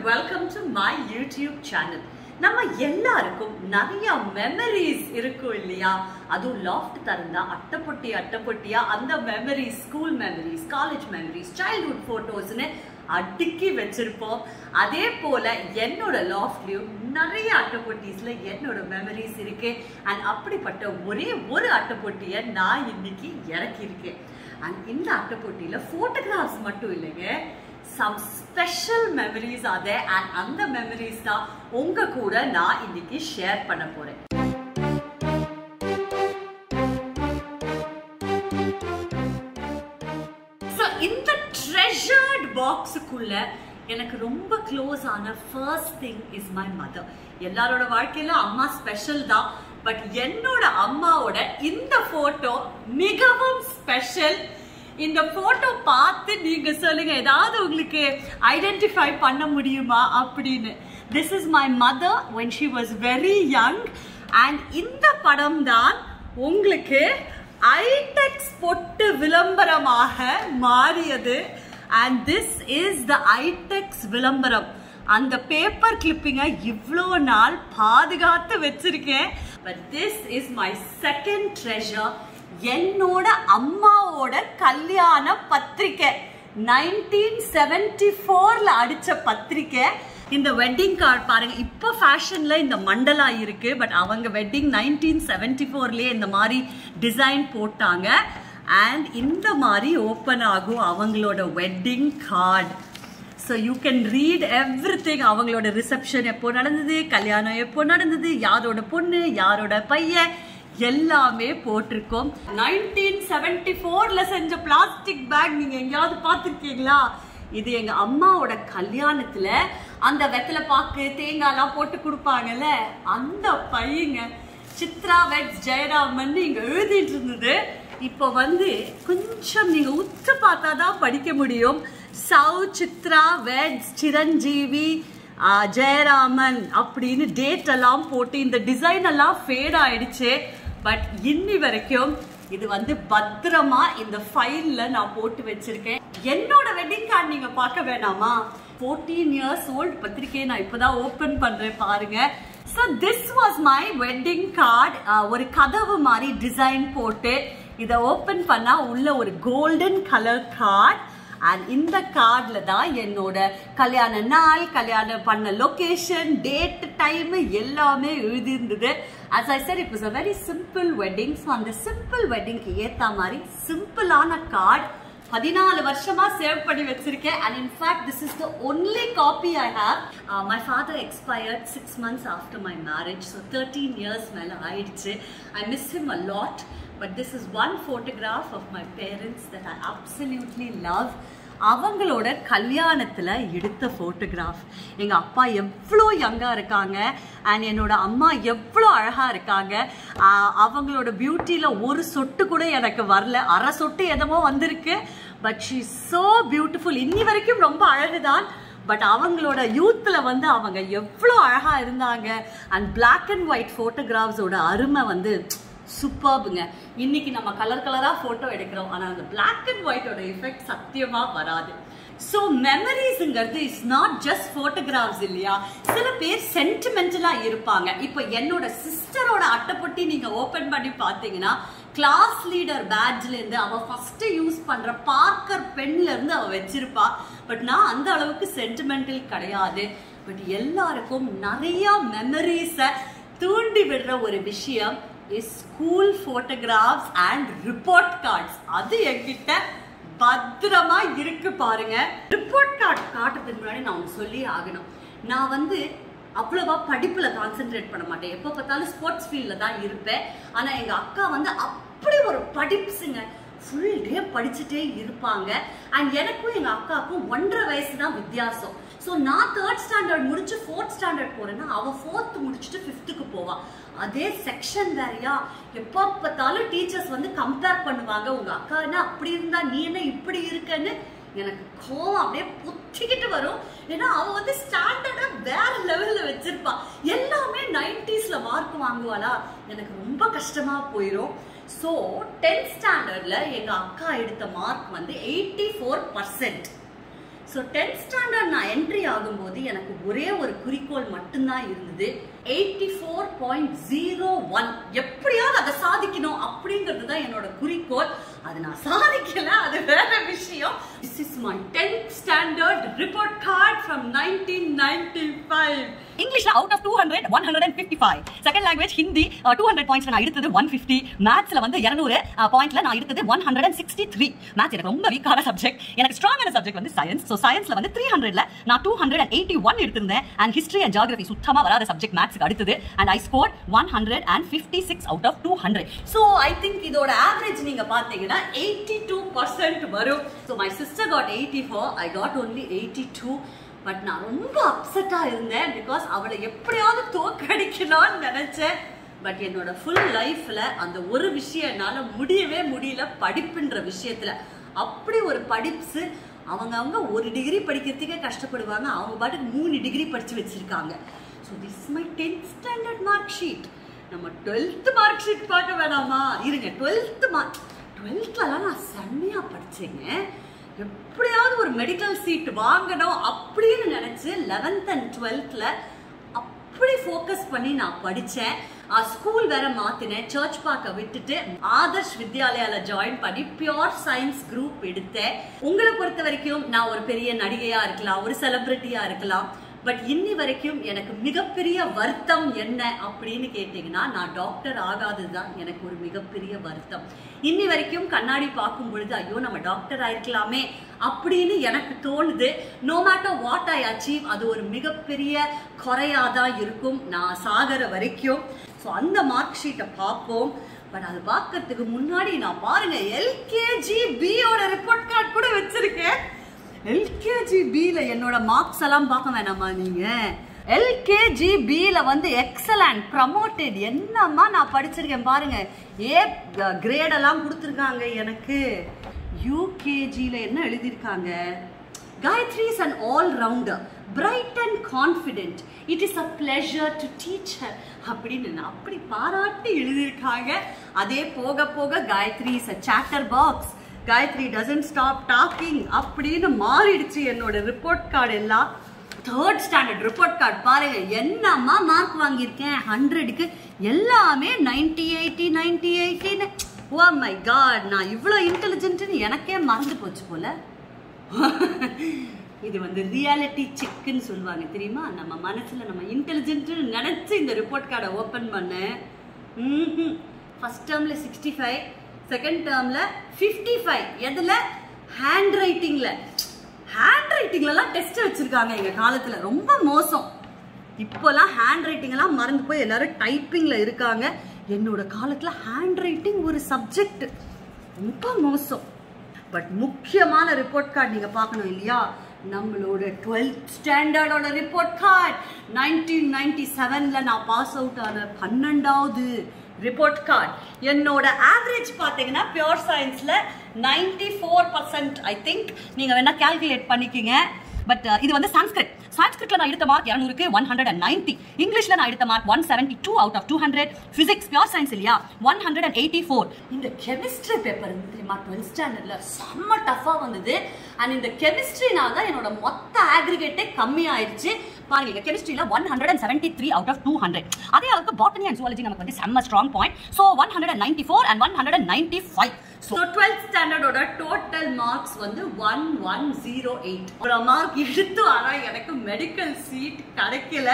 Welcome to my YouTube channel நம்ம எல்லாருக்கும் நிறைய மெமரிஸ் இருக்கும் இல்லையா அதுவும் லாஃப்ட் திறந்தா அட்டைப்பொட்டி அட்டைப்பொட்டியா அந்த memories school memories college memories childhood போட்டோஸ்னு அடுக்கி வச்சிருப்போம் அதே போல என்னோட லாஃப்ட்லயும் நிறைய அட்டைப்பொட்டிஸ்ல என்னோட மெமரிஸ் இருக்கு அண்ட் அப்படிப்பட்ட ஒரே ஒரு அட்டைப்பொட்டியை நான் இன்னைக்கு இறக்கியிருக்கேன் அண்ட் இந்த அட்டைப்பொட்டியில போட்டோகிராஃப்ஸ் மட்டும் இல்லைங்க சம் ஸ்பெஷல் மெமரிஸ் அதே அண்ட் அந்த மெமரிஸ் தான் உங்க கூட நான் இன்னைக்கு ஷேர் பண்ண போறேன் So, இந்த ட்ரெஷர்ட் பாக்ஸுக்குள்ள எனக்கு ரொம்ப க்ளோஸ் ஆன first thing is my mother எல்லாரோட வாழ்க்கையில அம்மா ஸ்பெஷல் தான் பட் என்னோட அம்மாவோட இந்த போட்டோ மிகவும் ஸ்பெஷல் இந்த போட்டோ பார்த்து நீங்க சொல்லுங்க ஏதாவது உங்களுக்கு ஐடென்டிஃபை பண்ண முடியுமா அப்படின்னு this is my mother when she was very young and இந்த படம் தான் உங்களுக்கு ஐடெக்ஸ் பொட்டு விளம்பரமாக மாறியது and this is the Eyetex விளம்பரம் அந்த பேப்பர் கிளிப்பிங்கை இவ்வளோ நாள் பாதுகாத்து வச்சிருக்கேன் but this is my second treasure என்னோட அம்மாவோட கல்யாண பத்திரிக்கை நைன்டீன் செவன்டி ஃபோர்ல அடிச்ச பத்திரிக்கை இந்த வெட்டிங் கார்டு பாருங்க இப்போ ஃபேஷன்ல இந்த மண்டலா இருக்கு பட் அவங்க வெட்டிங் நைன்டீன் செவன்டி ஃபோர்லயே இந்த மாதிரி டிசைன் போட்டாங்க அண்ட் இந்த மாதிரி ஓப்பன் ஆகும் அவங்களோட wedding card so you can read everything அவங்களோட ரிசப்ஷன் எப்போ நடந்தது கல்யாணம் எப்போ நடந்தது யாரோட பொண்ணு யாரோட பையன் எல்லாமே போட்டிருக்கோம் நைன்டீன் செவன்டி ஃபோர்ல செஞ்ச பிளாஸ்டிக் பேக் நீங்க எங்கேயாவது பார்த்துருக்கீங்களா இது எங்க அம்மாவோட கல்யாணத்துல அந்த வெத்தலை பாக்கு தேங்காய்லாம் போட்டு கொடுப்பாங்கல்ல அந்த பையங்க சித்ரா வெட்ஸ் ஜெயராமன் இங்க எழுதிட்டு இருந்தது இப்போ வந்து கொஞ்சம் நீங்க உத்து பார்த்தா தான் படிக்க முடியும் சௌ சித்ரா வெட்ஸ் சிரஞ்சீவி ஆ, ஜெயராமன் அப்படின்னு டேட் எல்லாம் போட்டு இந்த டிசைன் எல்லாம் ஃபேட் ஆயிடுச்சு பட் இன்னி வரைக்கும் இது வந்து பத்திரமா இந்த ஃபைல்ல நான் போட்டு வச்சிருக்கேன் என்னோட வெட்டிங் கார்டு நீங்க பார்க்க வேணாமா 14 இயர்ஸ் ஓல்ட் பத்திரிக்கையை நான் இப்பதான் ஓபன் பண்றேன் பாருங்க so this was my wedding card ஒரு கதவு மாதிரி டிசைன் போட்டு இதை ஓபன் பண்ணா உள்ள ஒரு கோல்டன் கலர் கார்டு அண்ட் இந்த கார்டில் தான் என்னோட கல்யாண நாள் கல்யாணம் பண்ண லொகேஷன் டேட் டைம் எல்லாமே எழுதியிருந்தது as I said it was a very simple wedding so அந்த சிம்பிள் வெட்டிங்க்கு ஏற்ற மாதிரி சிம்பிளான கார்டு பதினாலு வருஷமா சேவ் பண்ணி வச்சிருக்கேன் and in fact this is the only copy I have my father expired six months after my marriage so thirteen years மேலே ஆயிடுச்சு I miss him a lot but this is one photograph of my parents that I absolutely love அவங்களோட கல்யாணத்தில் எடுத்த photograph எங்கள் அப்பா எவ்வளோ யங்காக இருக்காங்க and என்னோட அம்மா எவ்வளோ அழகாக இருக்காங்க ஆஹ் அவங்களோட பியூட்டியில் ஒரு சொட்டு கூட எனக்கு வரல அரை சொட்டு எதமோ வந்திருக்கு பட் ஷீ ஸோ பியூட்டிஃபுல் இன்னி வரைக்கும் ரொம்ப அழகுதான் பட் அவங்களோட யூத்தில் வந்து அவங்க எவ்வளோ அழகாக இருந்தாங்க அண்ட் பிளாக் அண்ட் ஒயிட் ஃபோட்டோகிராஃப்ஸோட அருமை வந்து சூப்பர்புங்க இன்னைக்கு நம்ம கலர் கலரா போட்டோ எடுக்கிறோம் ஆனா அந்த பிளாக் அண்ட் ஒயிட்டோட எஃபெக்ட் சத்தியமா வராது ஸோ மெமரிஸ்ங்கிறது இஸ் நாட் ஜஸ்ட் ஃபோட்டோகிராஃப்ஸ் இல்லையா சில பேர் சென்டிமெண்டலா இருப்பாங்க இப்போ என்னோட சிஸ்டரோட அட்டைப்பொட்டி நீங்க ஓபன் பண்ணி பார்த்தீங்கன்னா கிளாஸ் லீடர் பேட்ஜ்ல இருந்து அவ ஃபர்ஸ்ட் யூஸ் பண்ற பார்க்கர் பென்ல இருந்து அவ வச்சிருப்பா பட் நான் அந்த அளவுக்கு சென்டிமெண்டல் கிடையாது பட் எல்லாருக்கும் நிறைய மெமரிஸை தூண்டி விடுற ஒரு விஷயம் is school photographs and report cards அது என்கிட்ட பத்திரமா இருக்கு பாருங்க ரிப்போர்ட் கார்டு காட்டுறதுக்கு முன்னாடி நான் ஒன்று சொல்லி ஆகணும் நான் வந்து அவ்வளவா படிப்புல கான்சென்ட்ரேட் பண்ண மாட்டேன் எப்போ பார்த்தாலும் ஸ்போர்ட்ஸ் ஃபீல்டில் தான் இருப்பேன் ஆனா எங்க அக்கா வந்து அப்படி ஒரு படிப்புசுங்க ஃபுல் டே படிச்சுட்டே இருப்பாங்க அண்ட் எனக்கும் எங்க அக்காவுக்கும் ஒன்றரை வயசு தான் வித்தியாசம் ஸோ நான் தேர்ட் ஸ்டாண்டர்ட் முடிச்சு ஃபோர்த் ஸ்டாண்டர்ட் போறேன்னா அவ ஃபோர்த் முடிச்சுட்டு ஃபிஃப்த்துக்கு போவா அதே செக்ஷன் வேறையா எப்போ பார்த்தாலும் டீச்சர்ஸ் வந்து கம்பேர் பண்ணுவாங்க உங்க அக்கா என்ன அப்படி இருந்தா நீ என்ன இப்படி இருக்கன்னு எனக்கு கோவம் அப்படியே புத்திக்கிட்டு வரும் ஏன்னா அவ வந்து ஸ்டாண்டர்டா வேற லெவல்ல வச்சிருப்பா எல்லாமே நைன்டிஸ்ல மார்க் வாங்குவாளா எனக்கு ரொம்ப கஷ்டமா போயிடும் ஸோ டென்த் ஸ்டாண்டர்ட்ல எங்க அக்கா எடுத்த மார்க் வந்து eighty four percent so tenth standard நான் என்ட்ரி ஆகும்போது எனக்கு ஒரே ஒரு குறிக்கோள் மட்டும்தான் இருந்தது eighty four point zero one எப்படியாவது அதை சாதிக்கணும் அப்படிங்கிறது தான் என்னோட குறிக்கோள் அது நான் சாதிக்கல அது வேற விஷயம் this is my tenth standard report card from nineteen ninety five இங்கிலீஷ்ல out of two hundred one hundred and fifty five second language Hindi two hundred பாயிண்ட்ஸ்ல நான் எடுத்தது ஒன் ஃபிஃப்டி மேத்ஸ்ல வந்து இரநூறு பாயிண்ட்ல நான் எடுத்தது one hundred and sixty three maths எனக்கு ரொம்ப வீக்கான சப்ஜெக்ட் எனக்கு ஸ்ட்ராங்கான சப்ஜெக்ட் வந்து சயின்ஸ் ஸோ சயின்ஸ்ல வந்து த்ரீ ஹண்ட்ரட்ல நான் two hundred and eighty one எடுத்திருந்தேன் அண்ட் ஹிஸ்ட்ரி அண்ட் ஜாகிரபி சுத்தமா வராத சப்ஜெக்ட் மேத்ஸ்க்கு அடுத்தது and I score one hundred and fifty six out of two hundred so I think இதோட ஆவரேஜ் நீங்க பாத்தீங்கன்னா எயிட்டி டூ பர்சன்ட் வரும் so my sister got eighty four I got only eighty two but நான் ரொம்ப அப்செட்டா இருந்தேன் because அவளை எப்படியாவது தோக்கடிக்கணும்னு நினைச்சேன் பட் என்னோட ஃபுல் லைஃப்ல அந்த ஒரு விஷயம் என்னால முடியவே முடியல படிப்புன்ற விஷயத்துல அப்படி ஒரு படிப்ஸ் அவங்க அவங்க ஒரு டிகிரி படிக்கிறதுக்கே கஷ்டப்படுவாங்க அவங்க பாட்டுக்கு மூணு டிகிரி படிச்சு வச்சிருக்காங்க so this my tenth standard mark sheet நம்ம டுவெல்த் மார்க் ஷீட் பார்க்க வேணாமா இருங்க டுவெல்த் மார்க் டுவெல்த்லலாம் நான் செம்மையா படிச்சேங்க எப்படியாவது ஒரு மெடிக்கல் சீட் வாங்கணும் அப்படின்னு நினைச்சு லெவன்த் அண்ட் டுவெல்த்ல அப்படி ஃபோக்கஸ் பண்ணி நான் படிச்சேன் ஸ்கூல் வேற மாத்தினேன் சர்ச் பார்க்க விட்டுட்டு ஆதர்ஷ் வித்யாலயால ஜாயின் பண்ணி பியோர் சயின்ஸ் குரூப் எடுத்தேன் உங்களை பொறுத்த வரைக்கும் நான் ஒரு பெரிய நடிகையா இருக்கலாம் ஒரு செலிபிரிட்டியா இருக்கலாம் பட் இன்னி வரைக்கும் எனக்கு மிகப்பெரிய வருத்தம் என்ன அப்படின்னு கேட்டீங்கன்னா நான் டாக்டர் ஆகாததுதான் எனக்கு ஒரு மிகப்பெரிய வருத்தம் இன்னி வரைக்கும் கண்ணாடி பார்க்கும் பொழுது ஐயோ நம்ம டாக்டர் ஆயிருக்கலாமே அப்படின்னு எனக்கு தோணுது no matter what I achieve அது ஒரு மிகப்பெரிய குறையாதான் இருக்கும் நான் சாகிற வரைக்கும் ஸோ அந்த மார்க் ஷீட்டை பார்ப்போம் பட் அது பார்க்கறதுக்கு முன்னாடி நான் பாருங்க எல்கேஜி பியோட ரிப்போர்ட் கார்டு கூட வச்சிருக்கேன் எல்கேஜி பில என்னோட மார்க்ஸ் எல்லாம் பார்க்க வேணாமா நீங்க எல்கேஜி பில வந்து எக்ஸலண்ட் ப்ரமோட்டட் என்னம்மா நான் படிச்சிருக்கேன் பாருங்க ஏ கிரேட் எல்லாம் கொடுத்துருக்காங்க எனக்கு யூகேஜில என்ன எழுதியிருக்காங்க Gayathri is an all rounder bright and confident it is a pleasure to teacher அப்படின்னு நான் அப்படி பாராட்டி எழுதியிருக்காங்க அதே போக போக Gayathri is a chatter box Gayathri doesn't stop talking அப்படின்னு மாறிடுச்சு என்னோட ரிப்போர்ட் கார்டு எல்லாம் தேர்ட் ஸ்டாண்டர்ட் ரிப்போர்ட் கார்டு பாருங்க என்னம்மா மார்க் வாங்கியிருக்கேன் ஹண்ட்ரடுக்கு எல்லாமே நைன்டி எயிட்டி நைன்டி எயிட்டின்னு ஓ மை காட் நான் இவ்வளோ இன்டெலிஜென்ட்னு எனக்கே மறந்து போச்சு போல இது வந்து ரியாலிட்டி செக்குன்னு சொல்லுவாங்க தெரியுமா நம்ம மனசுல நம்ம இன்டெலிஜென்ட்னு நினைச்சு இந்த ரிப்போர்ட் கார்டை ஓப்பன் பண்ணேன் ஃபர்ஸ்ட் டேர்ம்ல சிக்ஸ்டி ஃபைவ் செகண்ட் டேர்ம்ல ஃபிஃப்டி ஃபைவ் எதுல ஹேண்ட் ரைட்டிங்ல ஹேண்ட் ரைட்டிங்லலாம் டெஸ்ட் வச்சிருக்காங்க எங்க காலத்துல ரொம்ப மோசம் இப்போலாம் ஹேண்ட் ரைட்டிங் எல்லாம் மறந்து போய் எல்லாரும் டைப்பிங்ல இருக்காங்க என்னோட காலத்துல ஹேண்ட் ரைட்டிங் ஒரு சப்ஜெக்ட் ரொம்ப மோசம் பட் முக்கியமான ரிப்போர்ட் கார்டு நீங்க பார்க்கணும் இல்லையா நம்மளோட டுவெல்த் ஸ்டாண்டர்டோட ரிப்போர்ட் கார்டு நைன்டீன் நைன்டி செவன்ல நான் பாஸ் அவுட் ஆன பன்னெண்டாவது ரிப்போர்ட் கார்டு என்னோட ஆவரேஜ் பார்த்தீங்கன்னா பியோர் சயின்ஸ்ல ninety four percent I think நீங்க வேணா கால்குலேட் பண்ணிக்கிங்க பட் இது வந்து சான்ஸ்கிரிட் சான்ஸ்கிரிட்ல நான் எடுத்த மார்க் இரநூறுக்கு ஒன் ஹண்ட்ரட் அண்ட் நைன்டி இங்கிலீஷ்ல நான் எடுத்த மார்க் one seventy two out of two hundred physics pure science இல்லையா one hundred and eighty four இந்த கெமிஸ்ட்ரி பேப்பர் வந்து தெரியுமா டுவெல்த் ஸ்டாண்டர்ட்ல செம்ம டஃபா வந்தது அண்ட் இந்த கெமிஸ்ட்ரினால தான் என்னோட மொத்த ஆக்ரிகேட்டே கம்மி ஆயிடுச்சு பாருங்க கெமிஸ்ட்ரியில one hundred and seventy three out of two hundred அதே அளவுக்கு பாட்டனி அண்ட் ஜுவாலஜி நமக்கு வந்து செம்ம strong point so one hundred and ninety four and one hundred and ninety five so twelfth ஸ்டாண்டர்டோட டோட்டல் மார்க்ஸ் வந்து ஒன் ஒன் ஜீரோ எயிட் ஒரு mark எடுத்து ஆனால் எனக்கு மெடிக்கல் சீட் கிடைக்கல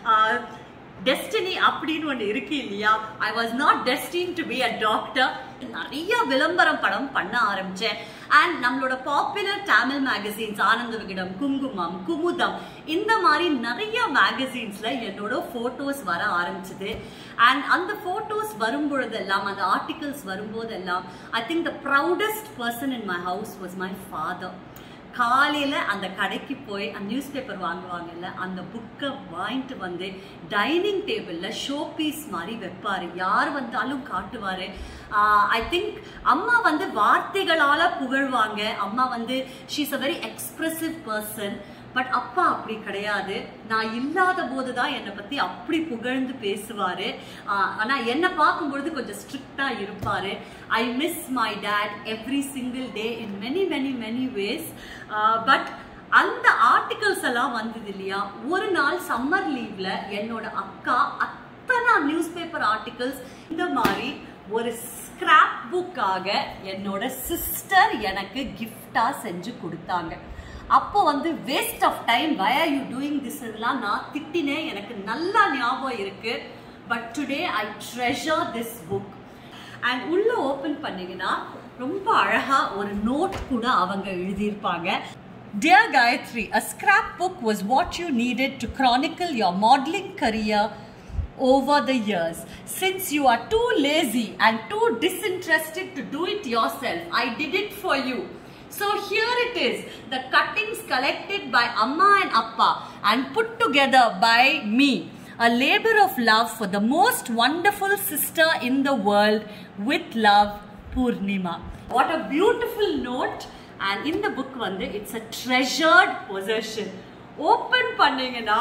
டெஸ்டினி அப்படின்னு ஒன்று இருக்கு இல்லையா I was not destined to be a doctor நிறைய விளம்பரம் படம் பண்ண ஆரம்பிச்சேன் அண்ட் நம்மளோட பாப்புலர் தமிழ் மேகசின்ஸ் ஆனந்த விகடம் குங்குமம் குமுதம் இந்த மாதிரி நிறைய மேகசின்ஸ்ல என்னோட போட்டோஸ் வர ஆரம்பிச்சது அண்ட் அந்த போட்டோஸ் வரும்பொழுதெல்லாம் அந்த ஆர்டிகல்ஸ் வரும்போதெல்லாம் I think the proudest person in my house was my father காலையில் அந்த கடைக்கு போய் அந்த நியூஸ் பேப்பர் வாங்குவாங்கல்ல அந்த புக்கை வாங்கிட்டு வந்து டைனிங் டேபிளில் ஷோ பீஸ் மாதிரி வைப்பார் யார் வந்தாலும் காட்டுவார் ஐ திங்க் அம்மா வந்து வார்த்தைகளால் புகழ்வாங்க அம்மா வந்து she's a very expressive person but அப்பா அப்படி கிடையாது நான் இல்லாத போது தான் என்னை பற்றி அப்படி புகழ்ந்து பேசுவார் ஆனால் என்னை பார்க்கும்பொழுது கொஞ்சம் ஸ்ட்ரிக்டாக இருப்பார் I miss my dad every single day in many many many ways but அந்த ஆர்டிகல்ஸ் எல்லாம் வந்தது இல்லையா ஒரு நாள் சம்மர் லீவ்ல என்னோட அக்கா அத்தனை நியூஸ் பேப்பர் ஆர்டிகல்ஸ் இந்த மாதிரி ஒரு ஸ்கிராப் புக்காக என்னோட சிஸ்டர் எனக்கு கிஃப்டா செஞ்சு கொடுத்தாங்க அப்போ வந்து waste of time why are you doing this எல்லாம் நான் திட்டினேன் எனக்கு நல்லா ஞாபகம் இருக்கு but today I treasure this book and உள்ள ஓபன் பண்ணீங்கன்னா ரொம்ப அழகா ஒரு நோட் கூட அவங்க எழுதியிருப்பாங்க Dear Gayatri, a scrapbook was what you needed to chronicle your modeling career over the years. Since you are too lazy and too disinterested to do it yourself, I did it for you. So here it is, the cuttings collected by Amma and Appa and put together by me. A labor of love for the most wonderful sister in the world. With love, Purnima. What a beautiful note. And in the book வந்து it's a treasured possession. Open பண்ணீங்கன்னா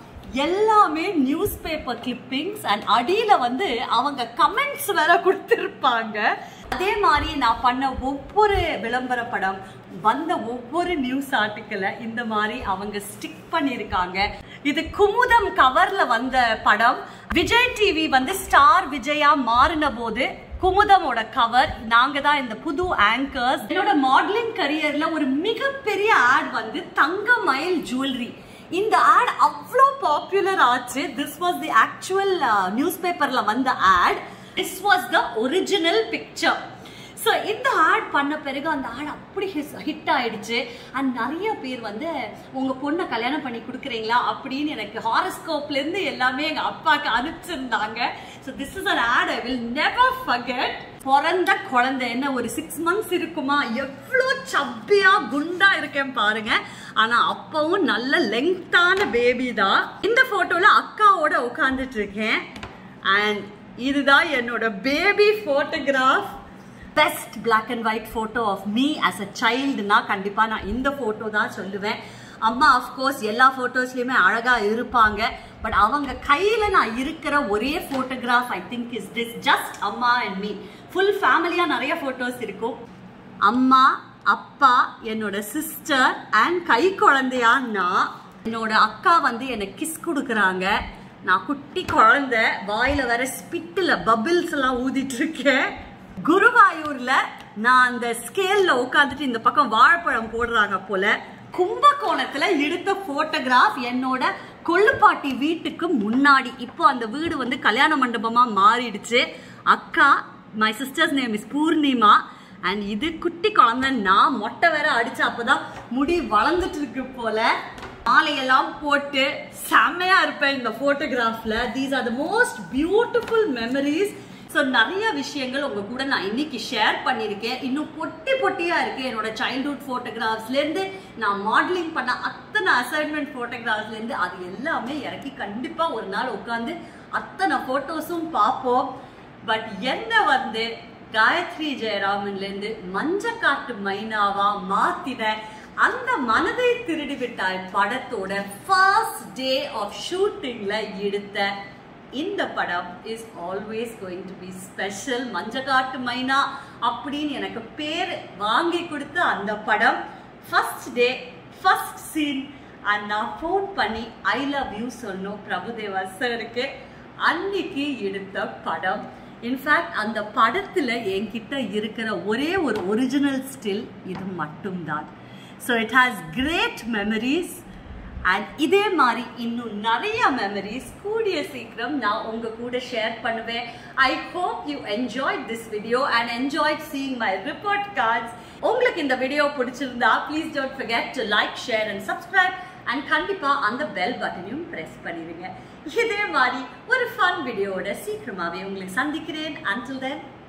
எல்லாமே news paper clippings and அடியில வந்து அவங்க comments வேற கொடுத்திருப்பாங்க அதே மாதிரி நான் பண்ண ஒவ்வொரு விளம்பர படம் வந்த ஒவ்வொரு நியூஸ் ஆர்டிக்கலை இந்த மாதிரி அவங்க ஸ்டிக் பண்ணியிருக்காங்க இது குமுதம் கவர்ல வந்த படம் விஜய் டிவி வந்து ஸ்டார் விஜயா மாறின போது குமுதமோட கவர் நாங்க தான் இந்த புது ஆங்கர்ஸ் என்னோட மாடலிங் கரியர்ல ஒரு மிகப்பெரிய ஆட் வந்து தங்க மயில் ஜுவல்லரி இந்த ஆட் அவ்வளோ பாப்புலர் ஆச்சு this was the actual news பேப்பர்ல வந்த ad this was the original picture so இந்த ஆட் பண்ண பிறகு அந்த ஆட் அப்படி ஹிட் ஆயிடுச்சு அண்ட் நிறைய பேர் வந்து உங்க பொண்ணை கல்யாணம் பண்ணி கொடுக்குறீங்களா அப்படின்னு எனக்கு ஹாரஸ்கோப்ல இருந்து எல்லாமே எங்க அப்பாக்கு அனுப்பிச்சிருந்தாங்க so this is an ad I will never forget பிறந்த குழந்தை என்ன ஒரு சிக்ஸ் மந்த்ஸ் இருக்குமா எவ்வளோ சப்பியா குண்டா இருக்கேன் பாருங்க ஆனா அப்பவும் நல்ல லெங்தான பேபி தான் இந்த போட்டோல அக்காவோட உட்காந்துட்டு இருக்கேன் அண்ட் இதுதான் என்னோட baby photograph best black and white photo of me as a சைல்டுனா கண்டிப்பாக நான் இந்த ஃபோட்டோ தான் சொல்லுவேன் அம்மா அஃப்கோர்ஸ் எல்லா ஃபோட்டோஸ்லையுமே அழகாக இருப்பாங்க பட் அவங்க கையில் நான் இருக்கிற ஒரே photograph I think is this just அம்மா அண்ட் மீ ஃபுல் ஃபேமிலியாக நிறைய ஃபோட்டோஸ் இருக்கும் அம்மா அப்பா என்னோட சிஸ்டர் அண்ட் கை குழந்தையா நான் என்னோட அக்கா வந்து எனக்கு கிஸ் கொடுக்குறாங்க நான் குட்டி குழந்தை வாயில வேற ஸ்பிட்டில் பபிள்ஸ் எல்லாம் ஊதிட்டு இருக்கேன் குருவாயூர்ல நான் அந்த ஸ்கேல்ல உட்காந்துட்டு இந்த பக்கம் வாழைப்பழம் போடுறாங்க போல கும்பகோணத்துல எடுத்த போட்டோகிராஃப் என்னோட கொள்ளுப்பாட்டி வீட்டுக்கு முன்னாடி இப்போ அந்த வீடு வந்து கல்யாண மண்டபமா மாறிடுச்சு அக்கா my sister's name is Poornima and இது குட்டி குழந்தை நான் மொட்டை வேற அடிச்சு அப்பதான் முடி வளர்ந்துட்டு இருக்கு போல மாலையெல்லாம் போட்டு செம்மையா இருப்பேன் இந்த போட்டோகிராஃப்ல these are the most beautiful memories so நிறைய விஷயங்கள் உங்க கூட நான் இன்னைக்கு ஷேர் பண்ணியிருக்கேன் இன்னும் பொட்டி பொட்டியா இருக்கு என்னோட சைல்ட்ஹுட் ஃபோட்டோகிராஃப்ஸ்ல இருந்து நான் மாடலிங் பண்ண அத்தனை அசைன்மெண்ட் ஃபோட்டோகிராஃப்ஸ்ல இருந்து அது எல்லாமே இறக்கி கண்டிப்பா ஒரு நாள் உட்காந்து அத்தனை போட்டோஸும் பார்ப்போம் பட் என்ன வந்து காயத்ரி ஜெயராமன்ல இருந்து மஞ்சக்காட்டு மைனாவா மாத்தின அந்த மனதை திருடி விட்டாய் படத்தோட ஃபர்ஸ்ட் டே ஆஃப் ஷூட்டிங்ல எடுத்த இந்த படம் is always going to be special Manjakattu Maina அப்படின்னு எனக்கு பேர் வாங்கி கொடுத்த அந்த படம் first day first scene and நான் ஃபோன் பண்ணி ஐ லவ் யூ சொன்னோம் பிரபுதேவா சருக்கு அன்னைக்கு எடுத்த படம் இன்ஃபேக்ட் அந்த படத்துல என்கிட்ட இருக்கிற ஒரே ஒரு ஒரிஜினல் ஸ்டில் இது மட்டும்தான் so it has great memories and இதே மாதிரி இன்னும் நிறைய மெமரிஸ் கூடிய சீக்கிரம் நான் உங்க கூட ஷேர் பண்ணுவேன் I hope you enjoy this video and enjoy seeing my report cards உங்களுக்கு இந்த வீடியோ பிடிச்சிருந்தா please don't forget to like share and subscribe அண்ட் கண்டிப்பா அந்த பெல் பட்டனையும் பிரஸ் பண்ணிடுங்க இதே மாதிரி ஒரு ஃபன் வீடியோவோட சீக்கிரமாவே உங்களை சந்திக்கிறேன் until then